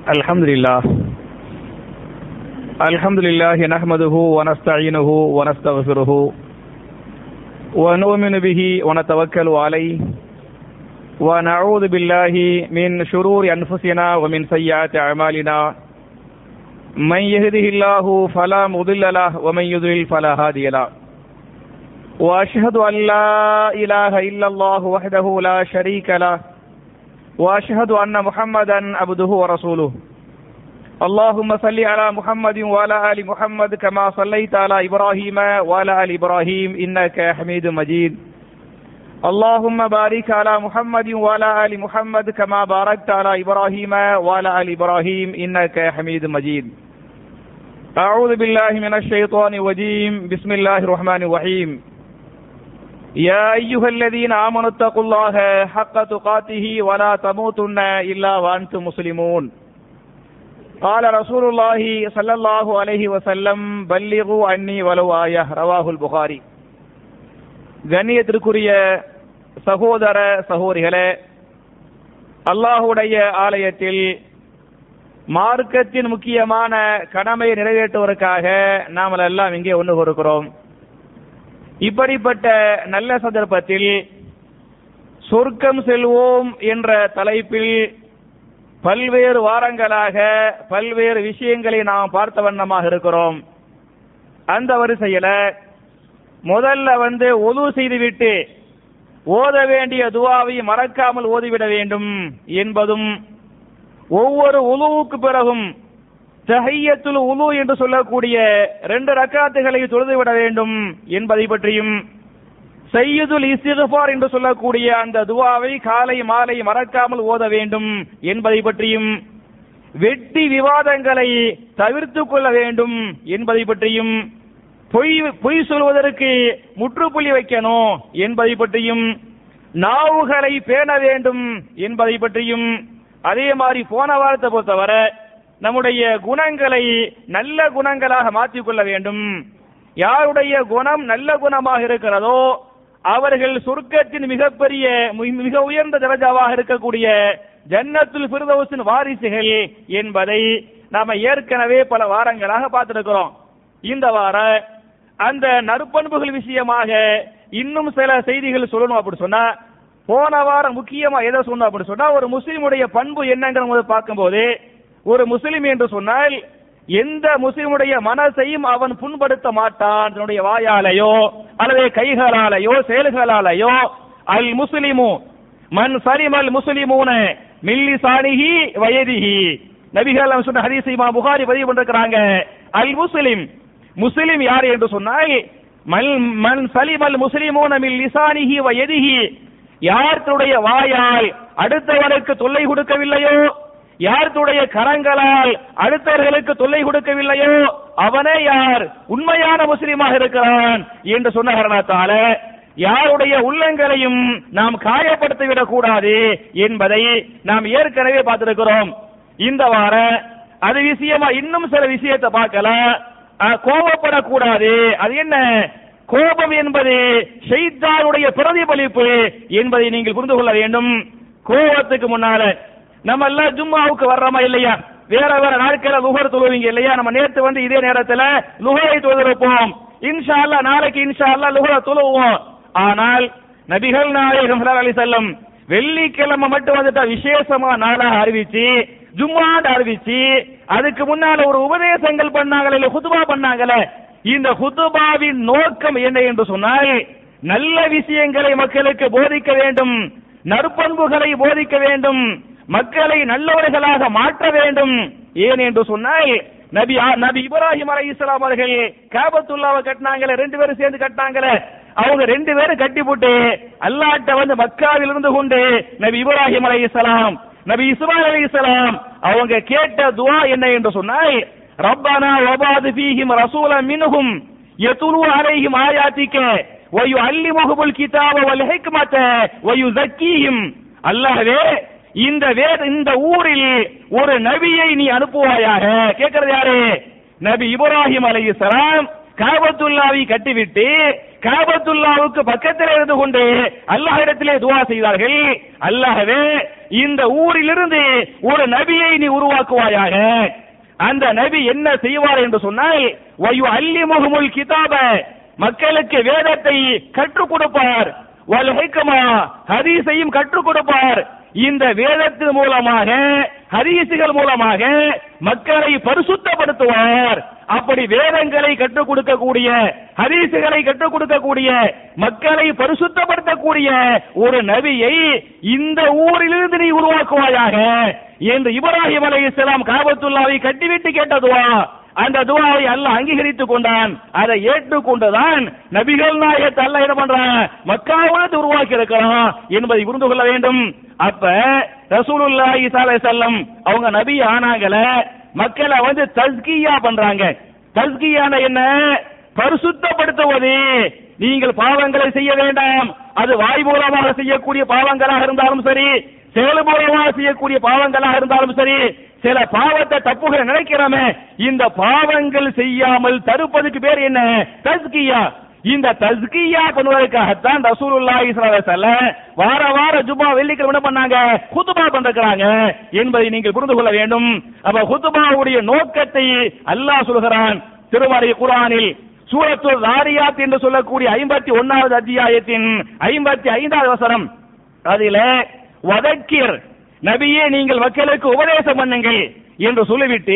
الحمد لله الحمد لله نحمده ونستعينه ونستغفره ونؤمن به ونتوكل عليه ونعوذ بالله من شرور أنفسنا ومن سيئات أعمالنا من يهده الله فلا مضل له ومن يضلل فلا هادي له وأشهد أن لا إله إلا الله وحده لا شريك له واشهد ان محمدا عبده ورسوله اللهم صل على محمد وعلى ال محمد كما صليت على ابراهيم وعلى ال ابراهيم انك حميد مجيد اللهم بارك على محمد وعلى ال محمد كما باركت على ابراهيم وعلى ال ابراهيم انك حميد مجيد اعوذ بالله من الشيطان الرجيم بسم الله الرحمن الرحيم يا أيها الذين آمنوا اتقوا الله حق تقاته ولا تموتن إلا وأنتم مسلمون قال رسول الله صلى الله عليه وسلم بلغوا عني ولو آية رواه البخاري கண்ணியத்திற்குரிய சகோதர சகோதரிகளே அல்லாஹுடைய ஆலயத்தில் மார்க்கத்தின் முக்கியமான கடமையை நிறைவேற்றுவதற்காக நாம் எல்லாம் இங்கே ஒன்று கொடுக்கிறோம் இப்படிப்பட்ட நல்ல சந்தர்ப்பத்தில் சொர்க்கம் செல்வோம் என்ற தலைப்பில் பல்வேறு வாரங்களாக பல்வேறு விஷயங்களை நாம் பார்த்த வண்ணமாக இருக்கிறோம் அந்த வரிசையில முதல்ல வந்து ஒது செய்துவிட்டு ஓத வேண்டிய துவாவை மறக்காமல் ஓதிவிட வேண்டும் என்பதும் ஒவ்வொரு உலுவுக்கு பிறகும் தஹையத்துல் உலு என்று சொல்லக்கூடிய ரெண்டு ரக்காத்துகளை தொழுது விட வேண்டும் என்பதை பற்றியும் சையதுல் இஸ்திஃபார் என்று சொல்லக்கூடிய அந்த துவாவை காலை மாலை மறக்காமல் ஓத வேண்டும் என்பதை பற்றியும் வெட்டி விவாதங்களை தவிர்த்து கொள்ள வேண்டும் என்பதை பற்றியும் பொய் பொய் சொல்வதற்கு முற்றுப்புள்ளி வைக்கணும் என்பதை பற்றியும் நாவுகளை பேண வேண்டும் என்பதை பற்றியும் அதே மாதிரி போன வாரத்தை பொறுத்தவரை நம்முடைய குணங்களை நல்ல குணங்களாக மாற்றிக்கொள்ள வேண்டும் யாருடைய குணம் நல்ல குணமாக இருக்கிறதோ அவர்கள் சொர்க்கத்தின் மிகப்பெரிய மிக உயர்ந்த தரஜாவாக இருக்கக்கூடிய ஜன்னத்துல் பிரதோசின் வாரிசுகள் என்பதை நாம ஏற்கனவே பல வாரங்களாக பார்த்திருக்கிறோம் இந்த வார அந்த நற்பண்புகள் விஷயமாக இன்னும் சில செய்திகள் சொல்லணும் அப்படி சொன்னா போன வாரம் முக்கியமா எதை சொன்னோம் அப்படி சொன்னா ஒரு முஸ்லீமுடைய பண்பு என்னங்கிற பார்க்கும்போது ஒரு முஸ்லிம் என்று சொன்னால் எந்த முஸ்லிமுடைய மனசையும் அவன் புண்படுத்த மாட்டான் தன்னுடைய வாயாலேயோ அல்லது கைகளாலேயோ செயல்களாலேயோ அல் முஸ்லிமு மன் சலிம் அல் முஸ்லிமூன மில்லி சாணிஹி வயதிஹி நபிகள் சொன்ன ஹதீஸ் இமா புகாரி பதிவு பண்ணிருக்கிறாங்க அல் முஸ்லிம் முஸ்லிம் யார் என்று சொன்னால் மல் மன் சலிம் அல் முஸ்லிமூன மில் லிசானிஹி வயதிஹி யார் தன்னுடைய வாயால் அடுத்தவனுக்கு தொல்லை கொடுக்கவில்லையோ யாருடைய கரங்களால் அடுத்தவர்களுக்கு தொல்லை கொடுக்கவில்லையோ அவனே யார் உண்மையான முஸ்லீமாக இருக்கிறான் என்று சொன்ன காரணத்தால யாருடைய உள்ளங்களையும் நாம் காயப்படுத்திவிடக் கூடாது என்பதை நாம் ஏற்கனவே பார்த்திருக்கிறோம் இந்த வார அது விஷயமா இன்னும் சில விஷயத்தை பார்க்கலாம் கோபப்படக்கூடாது அது என்ன கோபம் என்பது ஷெய்தானுடைய பிரதிபலிப்பு என்பதை நீங்கள் புரிந்து கொள்ள வேண்டும் கோபத்துக்கு முன்னால நம்ம எல்லாம் ஜும்மாவுக்கு வர்றோமா இல்லையா வேற வேற நாட்கள லுகர் தொழுவீங்க இல்லையா நம்ம நேற்று வந்து இதே நேரத்தில் லுகரை தொழுதிருப்போம் இன்ஷா அல்லா நாளைக்கு இன்ஷா அல்லா லுகரை தொழுவோம் ஆனால் நபிகள் நாயகம் அலி செல்லம் வெள்ளிக்கிழமை மட்டும் வந்துட்டா விசேஷமா நாளாக அறிவிச்சு ஜும்மாண்டு அறிவிச்சு அதுக்கு முன்னால ஒரு உபதேசங்கள் பண்ணாங்களே இல்ல குத்துபா பண்ணாங்களே இந்த குத்துபாவின் நோக்கம் என்ன என்று சொன்னால் நல்ல விஷயங்களை மக்களுக்கு போதிக்க வேண்டும் நற்பண்புகளை போதிக்க வேண்டும் மக்களை நல்லவர்களாக மாற்ற வேண்டும் ஏன் என்று சொன்னால் நபி நபி இப்ராஹிம் அலை இஸ்லாம் அவர்கள் காபத்துல்லாவை கட்டினாங்களே ரெண்டு பேரும் சேர்ந்து கட்டினாங்களே அவங்க ரெண்டு பேரும் கட்டி போட்டு அல்லாட்ட வந்து மக்காவில் இருந்து கொண்டு நபி இப்ராஹிம் அலை இஸ்லாம் நபி இஸ்மாயில் அலை இஸ்லாம் அவங்க கேட்ட துவா என்ன என்று சொன்னால் ரப்பானா வபாது ஃபீஹிம் ரசூல மின்ஹும் யதுலு அலைஹிம் ஆயாத்திக்க வயு அல்லிமுகுல் கிதாப வல் ஹிக்மத வயு ஜக்கீஹிம் அல்லாஹ்வே இந்த வேத இந்த ஊரில் ஒரு நபியை நீ அனுப்புவாயாக கேட்கறது யாரு நபி இப்ராஹிம் அலைஹிஸ்ஸலாம் காபத்துல்லாவை கட்டிவிட்டு காபத்துல்லாவுக்கு பக்கத்தில் இருந்து கொண்டு அல்லாஹ்விடத்திலே துவா செய்தார்கள் அல்லாஹ்வே இந்த ஊரிலிருந்து ஒரு நபியை நீ உருவாக்குவாயாக அந்த நபி என்ன செய்வார் என்று சொன்னால் வயு அல்லி முகமுல் கிதாப மக்களுக்கு வேதத்தை கற்றுக் கொடுப்பார் வல் ஹிக்மா ஹதீஸையும் கற்றுக் கொடுப்பார் இந்த வேதத்தின் மூலமாக ஹதீசுகள் மூலமாக மக்களை பரிசுத்தப்படுத்துவார் அப்படி வேதங்களை கற்றுக் கொடுக்கக்கூடிய ஹதீசுகளை கற்றுக் கொடுக்கக்கூடிய மக்களை பரிசுத்தப்படுத்தக்கூடிய ஒரு நபியை இந்த ஊரிலிருந்து நீ உருவாக்குவாயாக என்று இப்ராஹிம் அலைஹிஸ்ஸலாம் காபத்துல்லாவை கட்டிவிட்டு கேட்ட துவா அந்த துவாவை அல்லாஹ் அங்கீகரித்துக் கொண்டான் அதை ஏற்றுக்கொண்டுதான் நபிகள் நாயகத்தை அல்லாஹ் என்ன பண்றான் மக்காவோடு உருவாக்கி இருக்கிறான் என்பதை புரிந்து கொள்ள வேண்டும் அப்ப ரசூலுல்லாஹி ஸல்லல்லாஹு அலைஹி வஸல்லம் அவங்க நபி ஆனாங்கல மக்களை வந்து தஸ்கியா பண்றாங்க தஸ்கியான என்ன பரிசுத்தப்படுத்துவது நீங்கள் பாவங்களை செய்ய வேண்டாம் அது வாய் மூலமாக செய்யக்கூடிய பாவங்களாக இருந்தாலும் சரி செயல் மூலமாக செய்யக்கூடிய பாவங்களாக இருந்தாலும் சரி சில பாவத்தை தப்புகளை நினைக்கிறோமே இந்த பாவங்கள் செய்யாமல் தடுப்பதுக்கு பேர் என்ன தஸ்கியா இந்த தஸ்கியா பண்ணுவதற்காகத்தான் ரசூலுல்லாஹி ஸல்லல்லாஹு அலைஹி வஸல்லம் வார வார ஜும்மா வெள்ளிக்கிழமை என்ன பண்ணாங்க குத்துபா பண்றாங்க என்பதை நீங்கள் புரிந்து கொள்ள வேண்டும் அப்ப குத்துபாவுடைய நோக்கத்தை அல்லாஹ் சொல்கிறான் திருமறை குர்ஆனில் சூரத்துல் ராரியாத் என்று சொல்லக்கூடிய ஐம்பத்தி ஒன்னாவது அத்தியாயத்தின் ஐம்பத்தி ஐந்தாவது வசனம் அதில வதக்கிர் நபியே நீங்கள் மக்களுக்கு உபதேசம் பண்ணுங்கள் என்று சொல்லிவிட்டு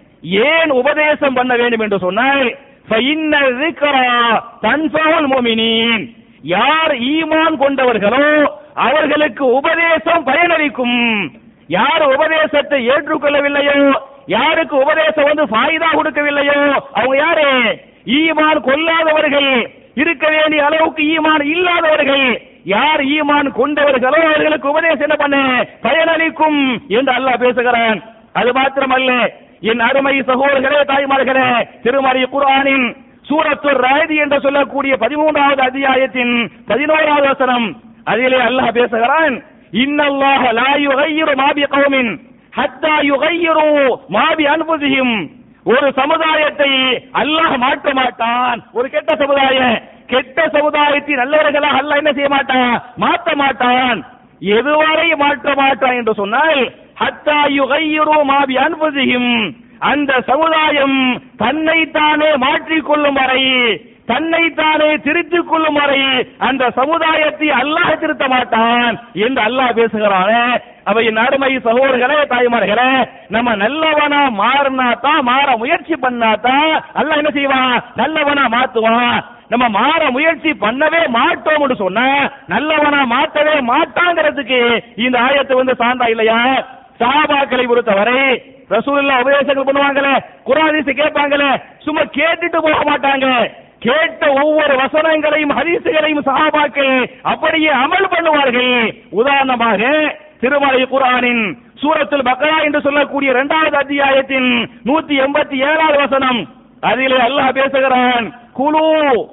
ஏன் உபதேசம் பண்ண வேண்டும் என்று சொன்னால் فَإِنَّ الذِّكْرَى تَنْفَعُ الْمُؤْمِنِينَ யார் ஈமான் கொண்டவர்களோ அவர்களுக்கு உபதேசம் பயனளிக்கும் யார் உபதேசத்தை ஏற்றுக்கொள்ளவில்லையோ யாருக்கு உபதேசம் வந்து ஃபாயிதா கொடுக்கவில்லையோ அவங்க யாரு ஈமான் கொள்ளாதவர்கள் இருக்க வேண்டிய அளவுக்கு ஈமான் இல்லாதவர்கள் யார் ஈமான் கொண்டவர்களோ அவர்களுக்கு உபதேசம் என்ன பண்ண பயனளிக்கும் என்று அல்லாஹ் பேசுகிறான் அது மாத்திரமல்ல என் அருமை சகோதரர்களே தாய்மார்களே திருமறை குர்ஆனின் சூரத்து ராதி என்று சொல்லக்கூடிய பதிமூன்றாவது அத்தியாயத்தின் பதினோராவது வசனம் அதிலே அல்லாஹ் பேசுகிறான் இன்னல்லாஹ லா யுகையிரு மாபி கௌமின் ஹத்தா யுகையிரு மாபி அன்புதியும் ஒரு சமுதாயத்தை அல்லாஹ் மாற்ற மாட்டான் ஒரு கெட்ட சமுதாயம் கெட்ட சமுதாயத்தின் நல்லவர்களாக அல்லாஹ் என்ன செய்ய மாட்டான் மாற்ற மாட்டான் எதுவரை மாற்ற மாட்டான் என்று சொன்னால் ஹத்தா யுகையிரு மாபி அன்புதியும் அந்த சமுதாயம் தன்னைத்தானே மாற்றிக்கொள்ளும் வரை தன்னைத்தானே திருத்திக் கொள்ளும் வரை அந்த சமுதாயத்தை அல்லாஹ் திருத்த மாட்டான் என்று அல்லாஹ் பேசுகிறானே அவை என் அருமை சகோதரர்களே தாய்மார்களே நம்ம நல்லவனா மாறினா தான் மாற முயற்சி பண்ணா தான் அல்லாஹ் என்ன செய்வான் நல்லவனா மாத்துவான் நம்ம மாற முயற்சி பண்ணவே மாட்டோம்னு சொன்னா நல்லவனா மாற்றவே மாட்டாங்கிறதுக்கு இந்த ஆயத்தை வந்து சான்றா இல்லையா சஹாபாக்களை பொறுத்தவரை ரசூலுல்லா உபதேசங்கள் பண்ணுவாங்களே குரானிசு கேட்பாங்களே சும்மா கேட்டுட்டு போக மாட்டாங்க கேட்ட ஒவ்வொரு வசனங்களையும் ஹதீசுகளையும் சஹாபாக்கள் அப்படியே அமல் பண்ணுவார்கள் உதாரணமாக திருமலை குரானின் சூரத்துல் பக்ரா என்று சொல்லக்கூடிய இரண்டாவது அத்தியாயத்தின் நூத்தி எண்பத்தி ஏழாவது வசனம் அதிலே அல்லாஹ் பேசுகிறான் குலு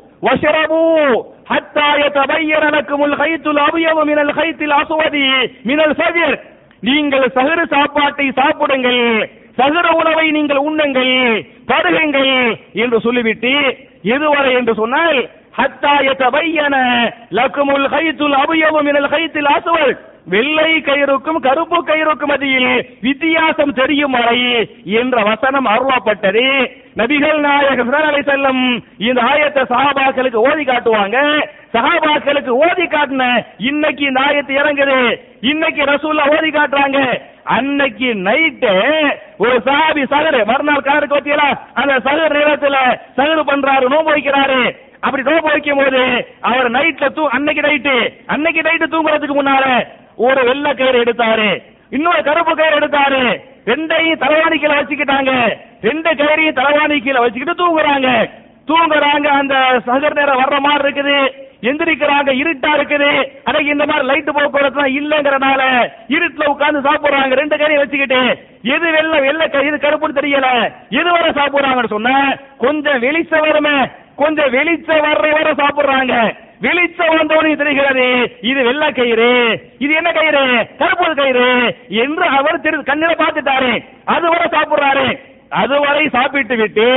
வஷரபு ஹத்தா யதபய்யன லக்குமுல் கைத்துல் அபியவு மினல் கைத்தில் அஸ்வதி மினல் ஃபஜர் நீங்கள் சகரு சாப்பாட்டை சாப்பிடுங்கள் சகர உணவை நீங்கள் உண்ணுங்கள் பருகுங்கள் என்று சொல்லிவிட்டு எதுவரை என்று சொன்னால் ஹத்தா யதபய்யன லக்குமுல் கைத்துல் அபியவு மினல் கைத்தில் அஸ்வத் வெள்ளை கயிறுக்கும் கருப்பு கயிறுக்கும் மத்தியில் வித்தியாசம் தெரியும் வரை என்ற வசனம் அருளப்பட்டது நபிகள் நாயகம் அலை செல்லம் இந்த ஆயத்தை சஹாபாக்களுக்கு ஓதி காட்டுவாங்க சஹாபாக்களுக்கு ஓதி காட்டின இன்னைக்கு இந்த ஆயத்து இறங்குது இன்னைக்கு ரசூல்லா ஓதி காட்டுறாங்க அன்னைக்கு நைட்டு ஒரு சஹாபி சகரு மறுநாள் கலருக்கு வச்சீங்களா அந்த சகர் நேரத்துல சகரு பண்றாரு நோம்பு வைக்கிறாரு அப்படி நோம்பு வைக்கும் போது அவர் நைட்ல தூ அன்னைக்கு நைட்டு அன்னைக்கு நைட்டு தூங்குறதுக்கு முன்னால ஒரு வெள்ளை கயிறு எடுத்தாரு இன்னொரு கருப்பு கயிறு எடுத்தாரு ரெண்டையும் தலைவாணி கீழே வச்சுக்கிட்டாங்க ரெண்டு கயிறையும் தலைவாணி கீழே வச்சுக்கிட்டு தூங்குறாங்க தூங்குறாங்க அந்த சகர் நேரம் வர்ற மாதிரி இருக்குது எந்திரிக்கிறாங்க இருட்டா இருக்குது அன்னைக்கு இந்த மாதிரி லைட் போக்குவரத்து இல்லங்கறனால இருட்டுல உட்கார்ந்து சாப்பிடுறாங்க ரெண்டு கறியை வச்சுக்கிட்டு எது வெள்ளை வெள்ளை கறி இது கருப்புன்னு தெரியல எது வரை சாப்பிடுறாங்கன்னு சொன்ன கொஞ்சம் வெளிச்சம் வருமே கொஞ்சம் வெளிச்சம் வர்ற வரை சாப்பிடுறாங்க வெளிச்சம் வந்தோடனே தெரிகிறது இது வெள்ளை கயிறு இது என்ன கயிறு கருப்பு கயிறு என்று அவர் திரு கண்ணில பார்த்துட்டாரு அதுவரை சாப்பிடுறாரு அதுவரை சாப்பிட்டு விட்டு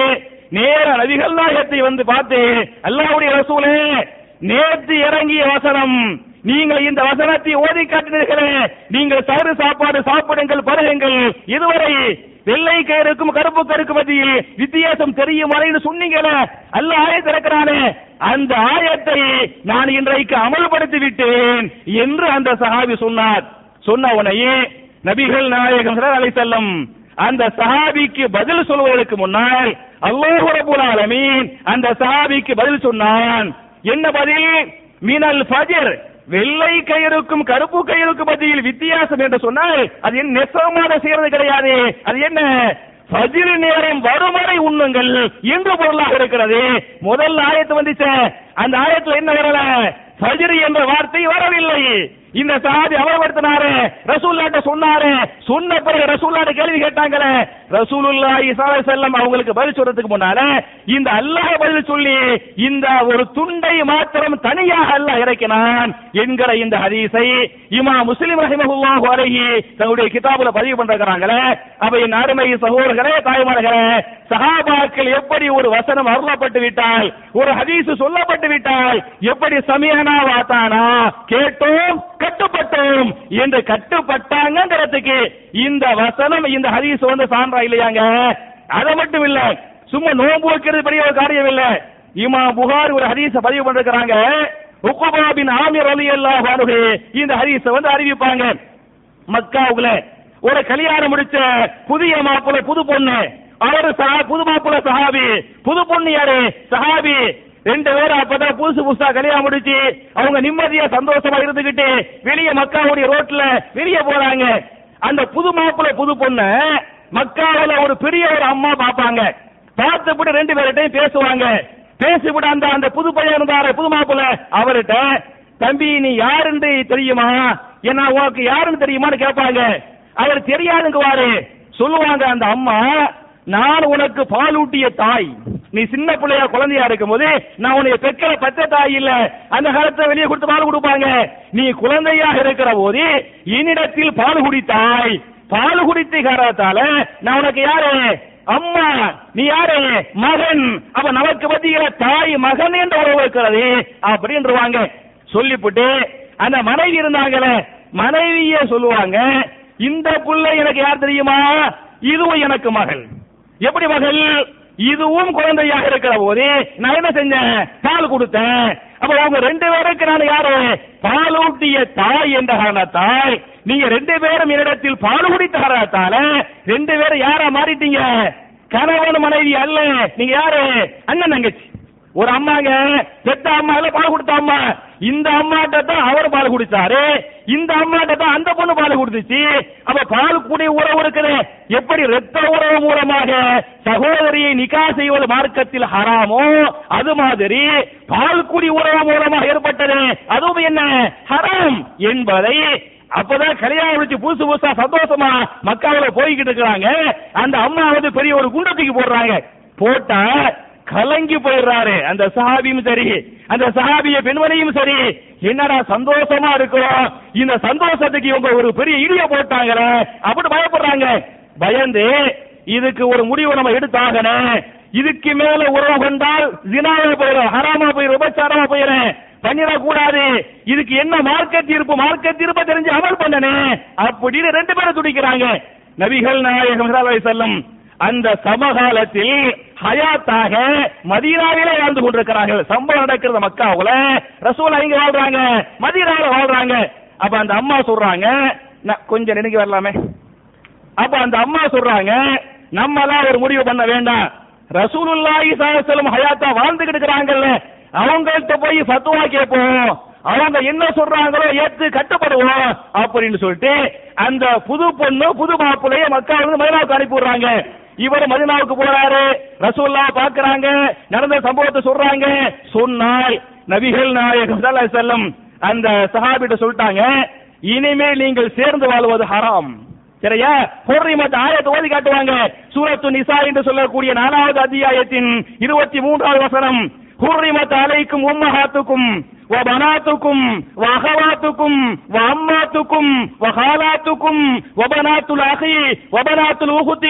நேர நபிகள் நாயகத்தை வந்து பார்த்து அல்லாஹ்வுடைய ரசூலே நேற்று இறங்கிய வசனம் நீங்கள் இந்த வசனத்தை ஓதி காட்டினீர்களே நீங்கள் சவறு சாப்பாடு சாப்பிடுங்கள் பருகுங்கள் இதுவரை வெள்ளை கயிறுக்கும் கருப்பு கருக்கு மத்தியில் வித்தியாசம் தெரியும் வரைன்னு சொன்னீங்களே அல்ல ஆயத்தை இருக்கிறானே அந்த ஆயத்தை நான் இன்றைக்கு அமல்படுத்தி விட்டேன் என்று அந்த சஹாபி சொன்னார் சொன்ன உடனே நபிகள் நாயகம் அலை செல்லம் அந்த சஹாபிக்கு பதில் சொல்வதற்கு முன்னால் அல்லாஹ் ரபுல் ஆலமீன் அந்த சஹாபிக்கு பதில் சொன்னான் என்ன பதில் மினல் ஃபஜர் வெள்ளை கயிறுக்கும் கருப்பு கயிறுக்கும் மத்தியில் வித்தியாசம் என்று சொன்னால் அது என்ன நெசமான செய்யறது கிடையாது அது என்ன ஃபஜ்ர் நேரம் வரும் வரை உண்ணுங்கள் என்று பொருளாக இருக்கிறது முதல் ஆயத்து வந்துச்சு அந்த ஆயத்துல என்ன வரல ஃபஜ்ர் என்ற வார்த்தை வரவில்லை இந்த சாதி அமர்படுத்தினாரு ரசூல்லாட்ட சொன்னாரு சொன்ன பிறகு ரசூல்லாட்ட கேள்வி கேட்டாங்களே ரசூலுல்லாஹி ஸல்லல்லாஹு அலைஹி வஸல்லம் அவங்களுக்கு பதில் சொல்றதுக்கு முன்னால இந்த அல்லாஹ் பதில் சொல்லி இந்த ஒரு துண்டை மாத்திரம் தனியாக அல்லாஹ் இறக்கினான் என்கிற இந்த ஹதீஸை இமா முஸ்லிம் ரஹிமஹுல்லாஹு அலைஹி தன்னுடைய கிதாபுல பதிவு பண்றாங்களே அப்ப என் அருமை சகோதரர்களே தாய்மார்களே சஹாபாக்கள் எப்படி ஒரு வசனம் அருளப்பட்டு விட்டால் ஒரு ஹதீஸ் சொல்லப்பட்டு விட்டால் எப்படி சமியனா வாத்தானா கேட்டோம் கட்டுப்பட்டோம் என்று கட்டுப்பட்டாங்கிறதுக்கு இந்த வசனம் இந்த ஹதீஸ் வந்து சான்றா இல்லையாங்க அது மட்டும் இல்ல சும்மா நோன்பு வைக்கிறது பெரிய ஒரு காரியம் இல்ல இமா புகார் ஒரு ஹதீஸ பதிவு பண்ணிருக்கிறாங்க உக்குபா பின் ஆமிர் ரலியல்லாஹு அன்ஹு இந்த ஹதீஸ வந்து அறிவிப்பாங்க மக்காவுல ஒரு கல்யாணம் முடிச்ச புதிய மாப்பிள்ளை புது பொண்ணு அவரு சஹா- புது மாப்பிள்ளை சஹாபி புது பொண்ணு யாரு சஹாபி ரெண்டு பேரும் அப்பதான் புதுசு புதுசா கல்யாணம் முடிச்சு அவங்க நிம்மதியா சந்தோஷமா இருந்துகிட்டு வெளிய மக்காவுடைய ரோட்ல வெளிய போறாங்க அந்த புது மாப்பிள்ளை புது பொண்ணு மக்காவுல ஒரு பெரிய ஒரு அம்மா பாப்பாங்க பார்த்துவிட்டு ரெண்டு பேர்கிட்டையும் பேசுவாங்க பேசிவிட்டு அந்த அந்த புது பையன் இருந்தாரு புது மாப்பிள்ளை அவர்கிட்ட தம்பி நீ யாருன்னு தெரியுமா என்ன உனக்கு யாருன்னு தெரியுமான்னு கேட்பாங்க அவர் தெரியாதுங்குவாரு சொல்லுவாங்க அந்த அம்மா நான் உனக்கு பாலூட்டிய தாய் நீ சின்ன பிள்ளையா குழந்தையா இருக்கும்போது நான் உன்னை பெக்கிற பச்சை தாய் இல்ல அந்த காலத்துல வெளியே கொடுத்து பால் கொடுப்பாங்க நீ குழந்தையாக இருக்கிற போது என்னிடத்தில் பால் குடித்தாய் பால் குடித்த காரணத்தால நான் உனக்கு யாரு அம்மா நீ யாரு மகன் அப்ப நமக்கு மத்தியில தாய் மகன் என்ற உறவு இருக்கிறது அப்படின்றவாங்க சொல்லிவிட்டு அந்த மனைவி இருந்தாங்களே மனைவிய சொல்லுவாங்க இந்த புள்ள எனக்கு யார் தெரியுமா இதுவும் எனக்கு மகள் எப்படி மகள் இதுவும் குழந்தையாக இருக்கிற போது நான் என்ன செஞ்சேன் பால் கொடுத்தேன் அப்ப உங்க ரெண்டு பேருக்கு நான் யாரு பாலூட்டிய தாய் என்ற காரணத்தால் நீங்க ரெண்டு பேரும் என்னிடத்தில் பால் குடித்த காரணத்தால ரெண்டு பேரும் யாரா மாறிட்டீங்க கணவன் மனைவி அல்ல நீங்க யாரு அண்ணன் தங்கச்சி ஒரு அம்மாங்க பெத்த அம்மா இல்ல பால் கொடுத்த அம்மா இந்த அம்மாட்ட தான் அவர் பால் குடிச்சாரு இந்த அம்மாட்ட தான் அந்த பொண்ணு பால் கொடுத்துச்சு அப்ப பால் கூடிய உறவு இருக்குது எப்படி ரத்த உறவு மூலமாக சகோதரியை நிக்கா செய்வது மார்க்கத்தில் ஹராமோ அது மாதிரி பால் குடி உறவு மூலமாக ஏற்பட்டது அதுவும் என்ன ஹராம் என்பதை அப்பதான் கல்யாணம் முடிச்சு புதுசு புதுசா சந்தோஷமா மக்காவில போய்கிட்டு இருக்கிறாங்க அந்த அம்மா வந்து பெரிய ஒரு குண்டத்துக்கு போடுறாங்க போட்டா கலங்கி போயிடுறாரு அந்த சஹாபியும் சரி அந்த சஹாபிய பெண்மணியும் சரி என்னடா சந்தோஷமா இருக்கிறோம் இந்த சந்தோஷத்துக்கு இவங்க ஒரு பெரிய இடிய போட்டாங்களே அப்படி பயப்படுறாங்க பயந்து இதுக்கு ஒரு முடிவு நம்ம எடுத்தாகணும் இதுக்கு மேல உறவு கொண்டால் ஜினாவா போயிடும் ஹராமா போயிடும் விபச்சாரமா போயிடும் பண்ணிடக்கூடாது இதுக்கு என்ன மார்க்க தீர்ப்பு மார்க்க தீர்ப்பை தெரிஞ்சு அமல் பண்ணனே அப்படின்னு ரெண்டு பேரும் துடிக்கிறாங்க நபிகள் நாயகம் ஸல்லல்லாஹு அலைஹி வஸல்லம் அந்த சமகாலத்தில் ஹயாத்தாக மதீனாவிலே வாழ்ந்து கொண்டிருக்கிறார்கள் சம்பவம் நடக்கிறது மக்காவுல ரசூல் இங்க வாழ்றாங்க மதீனாவில வாழ்றாங்க அப்ப அந்த அம்மா சொல்றாங்க நான் கொஞ்சம் நெருங்கி வரலாமே அப்ப அந்த அம்மா சொல்றாங்க நம்மலாம் ஒரு முடிவு பண்ண வேண்டாம் ரசூலுல்லாஹி ஸல்லல்லாஹு அலைஹி வஸல்லம் ஹயாத்தா வாழ்ந்துகிட்டு இருக்கிறாங்கல்ல அவங்கள்ட்ட போய் ஃபத்வா கேட்போம் அவங்க என்ன சொல்றாங்களோ ஏத்து கட்டுப்படுவோம் அப்படின்னு சொல்லிட்டு அந்த புது பொண்ணு புது மாப்பிள்ளைய மக்கள் வந்து மதினாவுக்கு அனுப்பி விடுறாங்க இவர் மதினாவுக்கு போறாரு ரசூல்லா பாக்குறாங்க நடந்த சம்பவத்தை சொல்றாங்க சொன்னால் நபிகள் நாயகம் ஸல்லல்லாஹு அலைஹி வஸல்லம் அந்த சஹாபிட்ட சொல்லிட்டாங்க இனிமேல் நீங்கள் சேர்ந்து வாழ்வது ஹராம் சரியா ஹுர்ரிமத் ஆயத்தை ஓதி காட்டுவாங்க சூரத்து நிசா என்று சொல்லக்கூடிய நாலாவது அத்தியாயத்தின் இருபத்தி மூன்றாவது வசனம் ஹுர்ரிமத் அலைக்கும் உம்மஹாத்துக்கும் وبناتكم واخواتكم وعماتكم وخالاتكم وبنات الاخ وبنات الاخت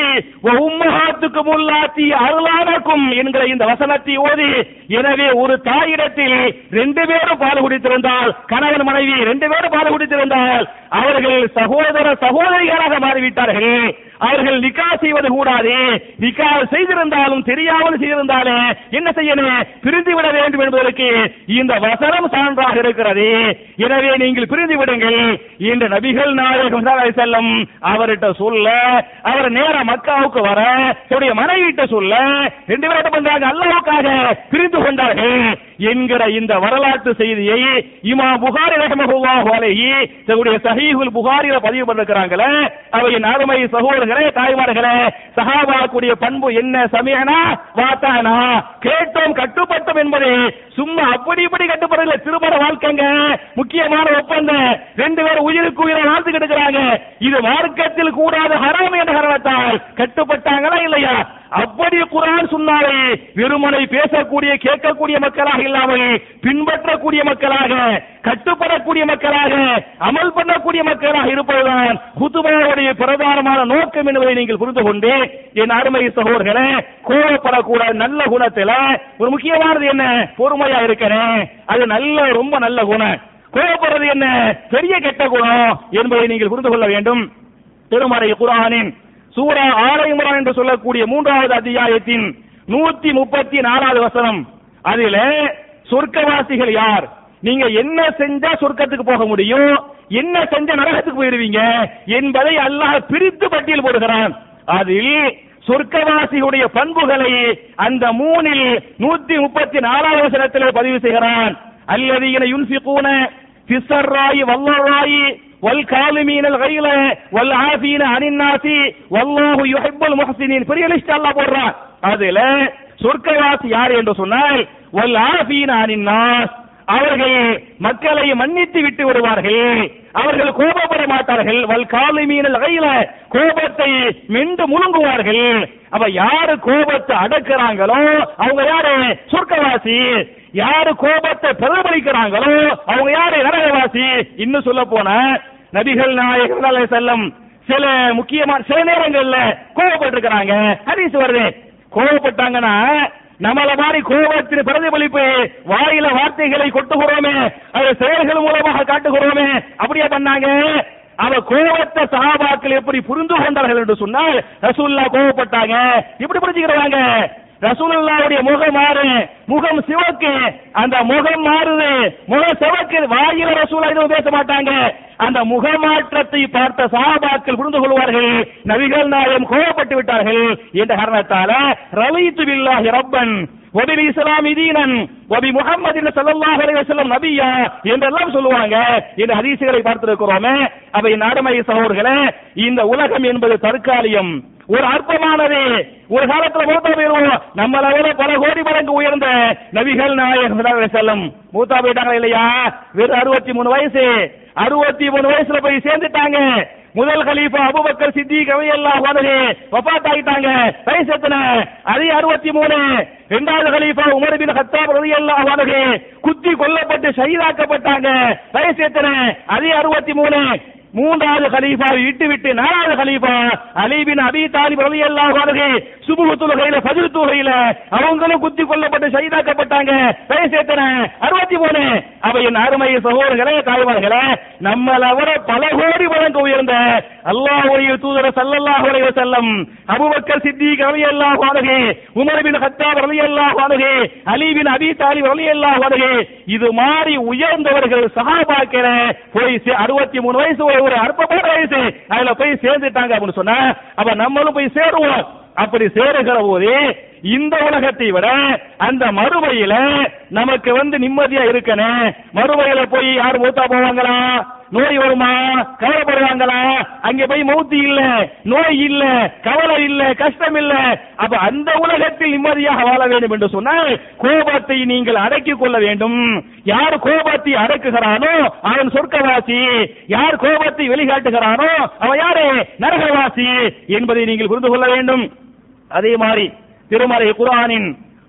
وامهاتكم اللاتي ارضعنكم என்கிற இந்த வசனத்தை ஓதி எனவே ஒரு தாயிடத்தில் ரெண்டு பேரும் பால் குடித்திருந்தால் கணவன் மனைவி ரெண்டு பேரும் பால் குடித்திருந்தால் அவர்கள் சகோதர சகோதரிகளாக மாறிவிட்டார்கள் அவர்கள் நிக்கா செய்வது கூடாது நிக்கா செய்திருந்தாலும் தெரியாமல் செய்திருந்தாலே என்ன செய்யணும் பிரிந்து விட வேண்டும் என்பதற்கு இந்த வசனம் சான்றாக இருக்கிறது எனவே நீங்கள் பிரிந்து விடுங்கள் இந்த நபிகள் நாயகம் செல்லும் அவர்கிட்ட சொல்ல அவர் நேர மக்காவுக்கு வர தன்னுடைய மனைவிட்ட சொல்ல ரெண்டு பேரும் என்ன பண்றாங்க அல்லாவுக்காக பிரிந்து கொண்டார்கள் என்கிற இந்த வரலாற்று செய்தியை இமா புகாரி ரஹமஹுல்லாஹு அலைஹி தன்னுடைய சஹீஹுல் புகாரில பதிவு பண்ணிருக்கிறாங்களே அவையின் அருமை சகோதரர்களே தாய்மார்களே சஹாபாக்குடைய பண்பு என்ன சமயனா வாத்தானா கேட்டோம் கட்டுப்பட்டோம் என்பது சும்மா அப்படி இப்படி கட்டுப்படுறதுல திருமண வாழ்க்கைங்க முக்கியமான ஒப்பந்தம் ரெண்டு பேரும் உயிருக்கு உயிரை வாழ்த்து கிடக்குறாங்க இது மார்க்கத்தில் கூடாத ஹராம் என்ற காரணத்தால் கட்டுப்பட்டாங்களா இல்லையா அப்படி குரான் சொன்னாலே வெறுமனை பேசக்கூடிய கேட்கக்கூடிய மக்களாக இல்லாமல் பின்பற்றக்கூடிய மக்களாக கட்டுப்படக்கூடிய மக்களாக அமல் பண்ணக்கூடிய மக்களாக இருப்பதுதான் குத்துபாவுடைய பிரதானமான நோக்கம் என்பதை நீங்கள் புரிந்து கொண்டு என் அருமை சகோதரர்களே கோவப்படக்கூடாது நல்ல குணத்துல ஒரு முக்கியமானது என்ன பொறுமையா இருக்கிறேன் அது நல்ல ரொம்ப நல்ல குணம் கோவப்படுறது என்ன பெரிய கெட்ட குணம் என்பதை நீங்கள் புரிந்து கொள்ள வேண்டும் திருமறை குரானின் சூரா ஆலை இம்ரான் என்று சொல்லக்கூடிய மூன்றாவது அத்தியாயத்தின் நூத்தி முப்பத்தி நாலாவது வசனம் அதில சொர்க்கவாசிகள் யார் நீங்க என்ன செஞ்சா சொர்க்கத்துக்கு போக முடியும் என்ன செஞ்சா நரகத்துக்கு போயிருவீங்க என்பதை அல்லாஹ் பிரித்து பட்டியல் போடுகிறான் அதில் சொர்க்கவாசியுடைய பண்புகளை அந்த மூணில் நூத்தி முப்பத்தி நாலாவது வசனத்தில் பதிவு செய்கிறான் அல்லதீன யுன்ஃபிகூன பிஸ்ஸர்ராயி வல்லராயி والكاظمين الغيظ والعافين عن الناس والله يحب المحسنين பெரிய லிஸ்ட் அல்லாஹ் போடுறான் அதுல சொர்க்கவாசி யார் என்று சொன்னால் والعافين عن الناس அவர்கள் மக்களை மன்னித்து விட்டு விடுவார்கள் அவர்கள் கோபப்பட மாட்டார்கள் வல் காலிமீனல் கையில கோபத்தை மென்று முழுங்குவார்கள் அப்ப யாரு கோபத்தை அடக்குறாங்களோ அவங்க யாரு சொர்க்கவாசி யாரு கோபத்தை பிரதிபலிக்கிறாங்களோ அவங்க யாரு நரகவாசி இன்னும் சொல்ல போன நபிகள் நாயகர் செல்லம் சில முக்கியமான சில நேரங்கள்ல கோபப்பட்டிருக்கிறாங்க ஹதீஸ் வருது கோபப்பட்டாங்கன்னா நம்மள மாதிரி கோபத்தின் பிரதிபலிப்பு வாயில வார்த்தைகளை கொட்டுகிறோமே அது செயல்கள் மூலமாக காட்டுகிறோமே அப்படியே பண்ணாங்க அவ கோபத்தை சஹாபாக்கள் எப்படி புரிந்து கொண்டார்கள் என்று சொன்னால் ரசூல்லா கோபப்பட்டாங்க இப்படி புரிஞ்சுக்கிறாங்க ரசூலுல்லாவுடைய முகம் மாறு முகம் சிவக்கு அந்த முகம் மாறுது முகம் சிவக்கு வாயில ரசூலா எதுவும் பேச மாட்டாங்க அந்த முகமாற்றத்தை பார்த்த சஹாபாக்கள் புரிந்து கொள்வார்கள் நபிகள் நாயம் கோபப்பட்டு விட்டார்கள் என்ற காரணத்தால ரலித்து பில்லாஹி ரப்பன் ஒபில் இஸ்லாம் இதீனன் ஒபி முகமது ஸல்லல்லாஹு அலைஹி வஸல்லம் நபியா என்றெல்லாம் சொல்லுவாங்க இந்த ஹதீசுகளை பார்த்திருக்கிறோமே அவை நாடமை சகோதரர்களே இந்த உலகம் என்பது தற்காலிகம் ஒரு அற்பமானது ஒரு காலத்துல மூத்தா போயிருவோம் நம்மளை விட பல கோடி மடங்கு உயர்ந்த நபிகள் நாயகம் செல்லம் மூத்தா போயிட்டாங்க இல்லையா வெறும் அறுபத்தி மூணு வயசு அறுபத்தி மூணு வயசுல போய் சேர்ந்துட்டாங்க முதல் கலீஃபா அபுபக்கர் சித்திக் ரலியல்லாஹு அன்ஹு வஃபாத் ஆயிட்டாங்க வயசு எத்தனை அது அறுபத்தி மூணு இரண்டாவது கலீஃபா உமர் பின் கத்தாப் ரலியல்லாஹு அன்ஹு குத்தி கொல்லப்பட்டு ஷஹீதாக்கப்பட்டாங்க வயசு எத்தனை அது அறுபத்தி மூணு மூன்றாவது கலீஃபா விட்டு விட்டு நாலாவது கலீஃபா அலி பின் அபி தாலிப் ரலியல்லாஹு அன்ஹு சுபஹ் தொழுகையில ஃபஜ்ர் தொழுகையில அவங்களும் குத்தி கொல்லப்பட்டு ஷஹீதாக்கப்பட்டாங்க வயசு எத்தனை அறுபத்தி மூணு அவை என் அருமை சகோதரர்களே தாய்மார்களே நம்மளை விட பல கோடி மடங்கு உயர்ந்த அல்லாஹ்வுடைய தூதர் ஸல்லல்லாஹு அலைஹி வஸல்லம் அபூபக்கர் சித்திக் ரலியல்லாஹு அன்ஹு உமர் பின் கத்தாப் ரலியல்லாஹு அன்ஹு அலி பின் அபி தாலிப் ரலியல்லாஹு அன்ஹு இது மாதிரி உயர்ந்தவர்கள் சஹாபாக்கள போய் அறுபத்தி மூணு வயசு ஒரு- ஒரு அற்பமான வயசு அதுல போய் சேர்ந்துட்டாங்க அப்படின்னு சொன்னா அப்ப நம்மளும் போய் சேருவோம் அப்படி சேருகிற போது இந்த உலகத்தை விட அந்த மறுமையில நமக்கு வந்து நிம்மதியா இருக்கணும் மறுமையில போய் யார் மூத்தா போவாங்களா நோய் வருமா கவலைப்படுவாங்களா அங்க போய் மௌத்தி இல்ல நோய் இல்ல கவலை இல்ல கஷ்டம் இல்ல அப்ப அந்த உலகத்தில் நிம்மதியாக வாழ வேண்டும் என்று சொன்னால் கோபத்தை நீங்கள் அடக்கிக் கொள்ள வேண்டும் யார் கோபத்தை அடக்குகிறானோ அவன் சொர்க்கவாசி யார் கோபத்தை வெளிக்காட்டுகிறானோ அவன் யாரு நரகவாசி என்பதை நீங்கள் புரிந்து கொள்ள வேண்டும் அதே மாதிரி திருமறை குர்ஆனின்